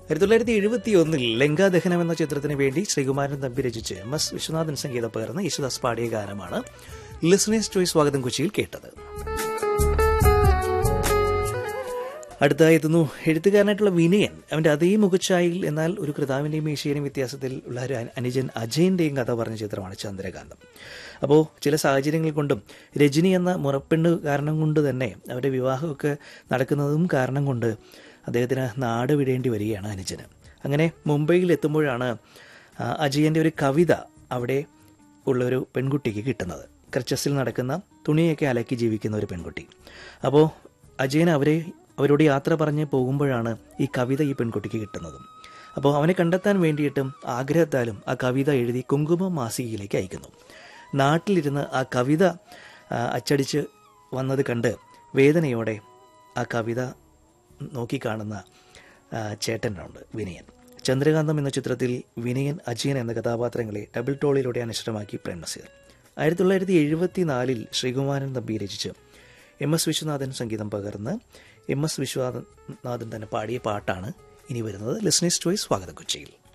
ആയിരത്തി തൊള്ളായിരത്തി എഴുപത്തി ഒന്നിൽ ലങ്കാദഹനം എന്ന ചിത്രത്തിന് വേണ്ടി ശ്രീകുമാരൻ തമ്പി രചിച്ച് എം എസ് വിശ്വനാഥൻ സംഗീതം പകർന്ന് യേശുദാസ് പാടിയ ഗാനമാണ് ലിസണേഴ്സ് ചോയ്സ് സ്വാഗതം കൊച്ചിയിൽ കേട്ടത് അടുത്തായി എത്തുന്നു എഴുത്തുകാരനായിട്ടുള്ള വിനയൻ അവന്റെ അതേ മുഖച്ഛായയിൽ എന്നാൽ ഒരു കൃതാവിന്റെയും മീശയുടെയും വ്യത്യാസത്തിൽ ഉള്ള ഒരു അനുജൻ അജയന്റെയും കഥ പറഞ്ഞ ചിത്രമാണ് ചന്ദ്രകാന്തം അപ്പോൾ ചില സാഹചര്യങ്ങൾ കൊണ്ടും രജനി എന്ന മുറപ്പെണ്ണ് കാരണം കൊണ്ട് തന്നെ അവരുടെ വിവാഹമൊക്കെ നടക്കുന്നതും കാരണം കൊണ്ട് അദ്ദേഹത്തിന് നാട് വിടേണ്ടി വരികയാണ് അനുജന് അങ്ങനെ മുംബൈയിൽ എത്തുമ്പോഴാണ് ആ, അജയന്റെ ഒരു കവിത അവിടെ ഉള്ളൊരു പെൺകുട്ടിക്ക് കിട്ടുന്നത് ക്രച്ചസിൽ നടക്കുന്ന തുണിയൊക്കെ അലക്കി ജീവിക്കുന്ന ഒരു പെൺകുട്ടി അപ്പോൾ അജയൻ അവരെ അവരോട് യാത്ര പറഞ്ഞ് പോകുമ്പോഴാണ് ഈ കവിത ഈ പെൺകുട്ടിക്ക് കിട്ടുന്നതും അപ്പോൾ അവനെ കണ്ടെത്താൻ വേണ്ടിയിട്ടും ആഗ്രഹത്താലും ആ കവിത എഴുതി കുങ്കുമ മാസികയിലേക്ക് അയക്കുന്നു നാട്ടിലിരുന്ന് ആ കവിത ആ, അച്ചടിച്ച് വന്നത് കണ്ട് വേദനയോടെ ആ കവിത നോക്കിക്കാണുന്ന ആ, ചേട്ടനുണ്ട് വിനയൻ ചന്ദ്രകാന്തം എന്ന ചിത്രത്തിൽ വിനയൻ അജയൻ എന്ന കഥാപാത്രങ്ങളെ ഡബിൾ ടോളിലൂടെ അനുസൃതമാക്കി പ്രേംനസീർ ആയിരത്തി തൊള്ളായിരത്തി എഴുപത്തി നാലിൽ ശ്രീകുമാരൻ തമ്പി രചിച്ച് എം എസ് വിശ്വനാഥൻ സംഗീതം പകർന്ന് എം എസ് വിശ്വനാഥൻ തന്നെ പാടിയ പാട്ടാണ് ഇനി വരുന്നത് ലിസ്നേഴ്സ് ചോയ്സ് സ്വാഗത കൊച്ചിയിൽ